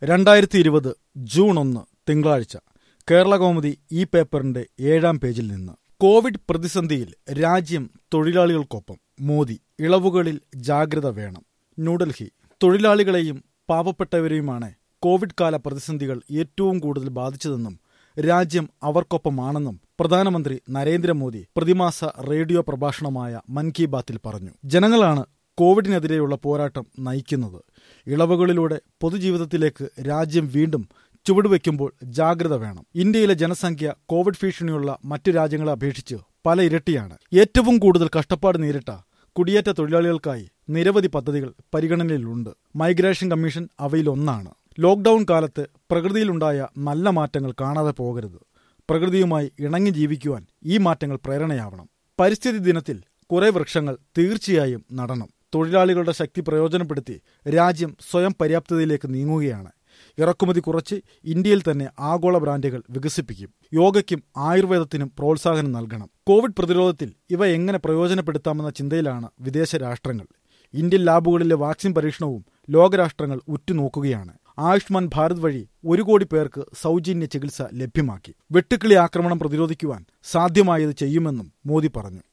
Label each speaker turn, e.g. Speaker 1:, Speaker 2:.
Speaker 1: രണ്ടായിരത്തി ഇരുപത് ജൂൺ ഒന്ന് തിങ്കളാഴ്ച കേരള കൗമുദി ഈ പേപ്പറിന്റെ ഏഴാം പേജിൽ നിന്ന് കോവിഡ് പ്രതിസന്ധിയിൽ രാജ്യം തൊഴിലാളികൾക്കൊപ്പം മോദി ഇളവുകളിൽ ജാഗ്രത വേണം ന്യൂഡൽഹി തൊഴിലാളികളെയും പാവപ്പെട്ടവരെയുമാണ് കോവിഡ് കാല പ്രതിസന്ധികൾ ഏറ്റവും കൂടുതൽ ബാധിച്ചതെന്നും രാജ്യം അവർക്കൊപ്പമാണെന്നും പ്രധാനമന്ത്രി നരേന്ദ്രമോദി പ്രതിമാസ റേഡിയോ പ്രഭാഷണമായ മൻ കി ബാത്തിൽ പറഞ്ഞു ജനങ്ങളാണ് കോവിഡിനെതിരെയുള്ള പോരാട്ടം നയിക്കുന്നത് ഇളവുകളിലൂടെ പൊതുജീവിതത്തിലേക്ക് രാജ്യം വീണ്ടും ചുവടുവെക്കുമ്പോൾ ജാഗ്രത വേണം ഇന്ത്യയിലെ ജനസംഖ്യ കോവിഡ് ഭീഷണിയുള്ള മറ്റു രാജ്യങ്ങളെ അപേക്ഷിച്ച് പല ഇരട്ടിയാണ് ഏറ്റവും കൂടുതൽ കഷ്ടപ്പാട് നേരിട്ട കുടിയേറ്റ തൊഴിലാളികൾക്കായി നിരവധി പദ്ധതികൾ പരിഗണനയിലുണ്ട് മൈഗ്രേഷൻ കമ്മീഷൻ അവയിലൊന്നാണ് ലോക്ഡൌൺ കാലത്ത് പ്രകൃതിയിലുണ്ടായ നല്ല മാറ്റങ്ങൾ കാണാതെ പോകരുത് പ്രകൃതിയുമായി ഇണങ്ങി ജീവിക്കുവാൻ ഈ മാറ്റങ്ങൾ പ്രേരണയാവണം പരിസ്ഥിതി ദിനത്തിൽ കുറെ വൃക്ഷങ്ങൾ തീർച്ചയായും നടണം തൊഴിലാളികളുടെ ശക്തി പ്രയോജനപ്പെടുത്തി രാജ്യം സ്വയം പര്യാപ്തതയിലേക്ക് നീങ്ങുകയാണ് ഇറക്കുമതി കുറച്ച് ഇന്ത്യയിൽ തന്നെ ആഗോള ബ്രാൻഡുകൾ വികസിപ്പിക്കും യോഗയ്ക്കും ആയുർവേദത്തിനും പ്രോത്സാഹനം നൽകണം കോവിഡ് പ്രതിരോധത്തിൽ ഇവ എങ്ങനെ പ്രയോജനപ്പെടുത്താമെന്ന ചിന്തയിലാണ് വിദേശ രാഷ്ട്രങ്ങൾ ഇന്ത്യൻ ലാബുകളിലെ വാക്സിൻ പരീക്ഷണവും ലോകരാഷ്ട്രങ്ങൾ ഉറ്റുനോക്കുകയാണ് ആയുഷ്മാൻ ഭാരത് വഴി ഒരു കോടി പേർക്ക് സൗജന്യ ചികിത്സ ലഭ്യമാക്കി വെട്ടുക്കിളി ആക്രമണം പ്രതിരോധിക്കുവാൻ സാധ്യമായത് ചെയ്യുമെന്നും മോദി പറഞ്ഞു